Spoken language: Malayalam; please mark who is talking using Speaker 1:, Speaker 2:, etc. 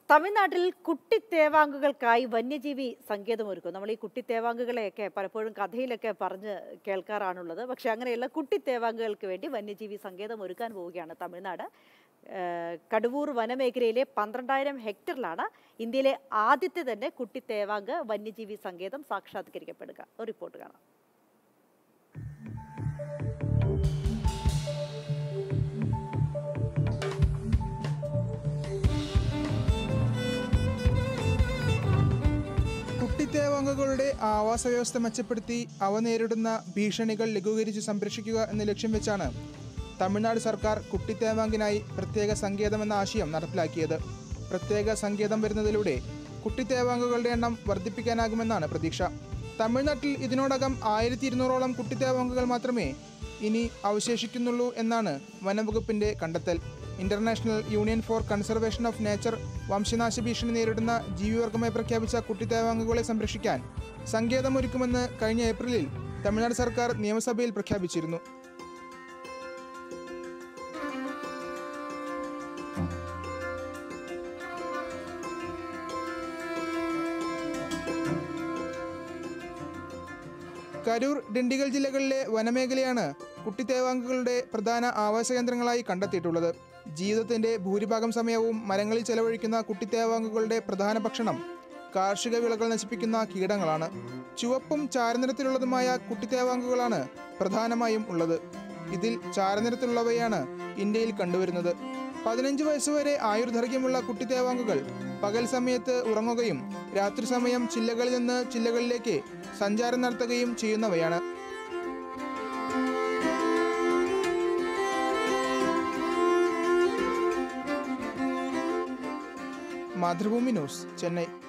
Speaker 1: തമിഴ്നാട്ടിൽ കുട്ടിത്തേവാങ്കുകൾക്കായി വന്യജീവി സങ്കേതമൊരുക്കും നമ്മൾ ഈ കുട്ടിത്തേവാങ്കുകളെയൊക്കെ പലപ്പോഴും കഥയിലൊക്കെ പറഞ്ഞ് കേൾക്കാറാണുള്ളത് പക്ഷെ അങ്ങനെയുള്ള കുട്ടിത്തേവാങ്കുകൾക്ക് വേണ്ടി വന്യജീവി സങ്കേതം ഒരുക്കാൻ പോവുകയാണ് തമിഴ്നാട് ഏഹ് കടുവൂർ വനമേഖലയിലെ പന്ത്രണ്ടായിരം ഹെക്ടറിലാണ് ഇന്ത്യയിലെ ആദ്യത്തെ തന്നെ കുട്ടിത്തേവാങ്ക് വന്യജീവി സങ്കേതം സാക്ഷാത്കരിക്കപ്പെടുക ഒരു റിപ്പോർട്ട് കാണാം
Speaker 2: കുട്ടിത്തേവാങ്കകളുടെ ആവാസ വ്യവസ്ഥ മെച്ചപ്പെടുത്തി അവ നേരിടുന്ന ഭീഷണികൾ ലഘൂകരിച്ച് സംരക്ഷിക്കുക എന്ന ലക്ഷ്യം വെച്ചാണ് തമിഴ്നാട് സർക്കാർ കുട്ടിത്തേവാങ്കിനായി പ്രത്യേക സങ്കേതം എന്ന ആശയം നടപ്പിലാക്കിയത് പ്രത്യേക സങ്കേതം വരുന്നതിലൂടെ കുട്ടിത്തേവാങ്കുകളുടെ എണ്ണം വർദ്ധിപ്പിക്കാനാകുമെന്നാണ് പ്രതീക്ഷ തമിഴ്നാട്ടിൽ ഇതിനോടകം ആയിരത്തി ഇരുന്നൂറോളം കുട്ടിത്തേവാങ്കുകൾ മാത്രമേ ഇനി അവശേഷിക്കുന്നുള്ളൂ എന്നാണ് വനംവകുപ്പിന്റെ കണ്ടെത്തൽ international union for conservation of nature വംശനാശ ഭീഷണി നേരിടുന്ന ജീവിവർഗമായി പ്രഖ്യാപിച്ച കുട്ടിത്തേവാങ്കുകളെ സംരക്ഷിക്കാൻ സങ്കേതമൊരുക്കുമെന്ന് കഴിഞ്ഞ ഏപ്രിലിൽ തമിഴ്നാട് സർക്കാർ നിയമസഭയിൽ പ്രഖ്യാപിച്ചിരുന്നു കരൂർ ഡിണ്ടിഗൽ ജില്ലകളിലെ വനമേഖലയാണ് കുട്ടിത്തേവാങ്കുകളുടെ പ്രധാന ആവാസ കേന്ദ്രങ്ങളായി കണ്ടെത്തിയിട്ടുള്ളത് ജീവിതത്തിന്റെ ഭൂരിഭാഗം സമയവും മരങ്ങളിൽ ചെലവഴിക്കുന്ന കുട്ടിത്തേവാങ്കുകളുടെ പ്രധാന ഭക്ഷണം കാർഷിക വിളകൾ നശിപ്പിക്കുന്ന കീടങ്ങളാണ് ചുവപ്പും ചാരനിറത്തിലുള്ളതുമായ കുട്ടിത്തേവാങ്കുകളാണ് പ്രധാനമായും ഉള്ളത് ഇതിൽ ചാരനിറത്തിലുള്ളവയാണ് ഇന്ത്യയിൽ കണ്ടുവരുന്നത് പതിനഞ്ച് വയസ്സുവരെ ആയുർദൈർഘ്യമുള്ള കുട്ടിത്തേവാങ്കുകൾ പകൽ സമയത്ത് ഉറങ്ങുകയും രാത്രി സമയം ചില്ലകളിൽ നിന്ന് ചില്ലകളിലേക്ക് സഞ്ചാരം നടത്തുകയും ചെയ്യുന്നവയാണ് മാതൃഭൂമി ന്യൂസ് ചെന്നൈ